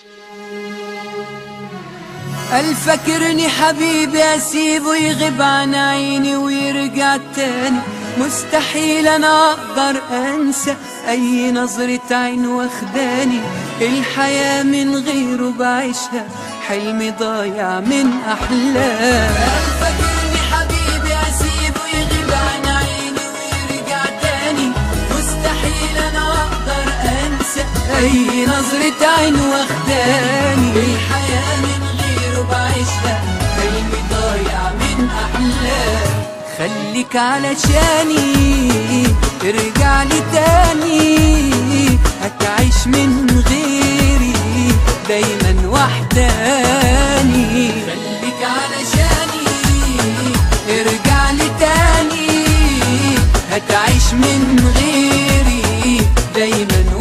الفكرني حبيبي اسيبه يغيب عن عيني ويرجع تاني مستحيل انا اقدر انسى اي نظرة عين واخداني الحياة من غيره بعيشها حلمي ضايع من احلام الفكرني حبيبي اسيبه يغيب عن عيني ويرجع تاني مستحيل انا اقدر انسى اي نظرة عين واخداني الحياة من غيره بعيشها حلمي ضايع من احلام خليك علشاني ارجع لي تاني هتعيش من غيري دايما وحداني خليك علشاني ارجع لي تاني هتعيش من غيري دايما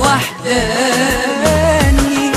وحداني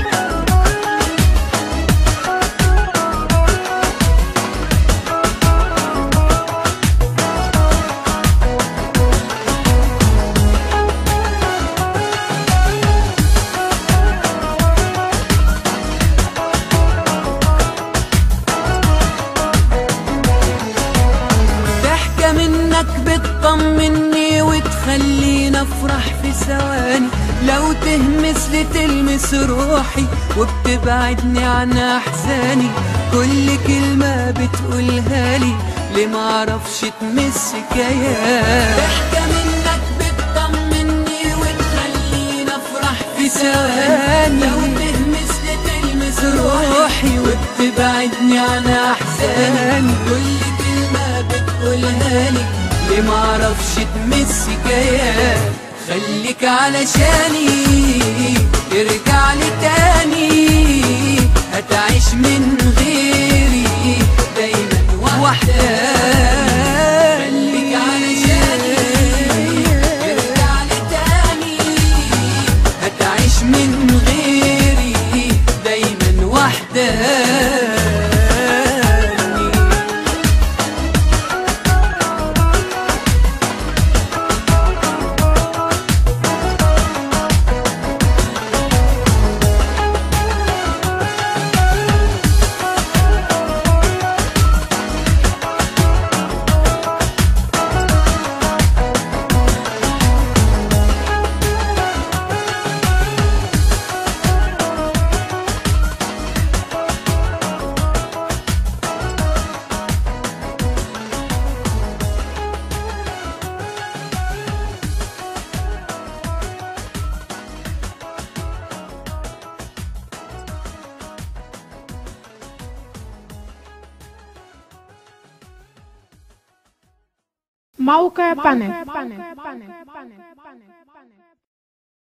ضحكة منك بتطمني وتخليني افرح في ثواني لو تهمس لي تلمس روحي وبتبعدني عن احزاني كل كلمة بتقولها لي ليه معرفش تمس كيان ضحكة منك بتطمني وتخليني افرح في ثواني لو تهمس لي تلمس روحي وبتبعدني عن احزاني كل كلمة بتقولها لي ليه معرفش تمس كيان خليك علشاني ارجع لي تاني هتعيش من غيري دايما وحداني خليك علشاني ارجع لي تاني هتعيش من غيري دايما وحداني موقع بانل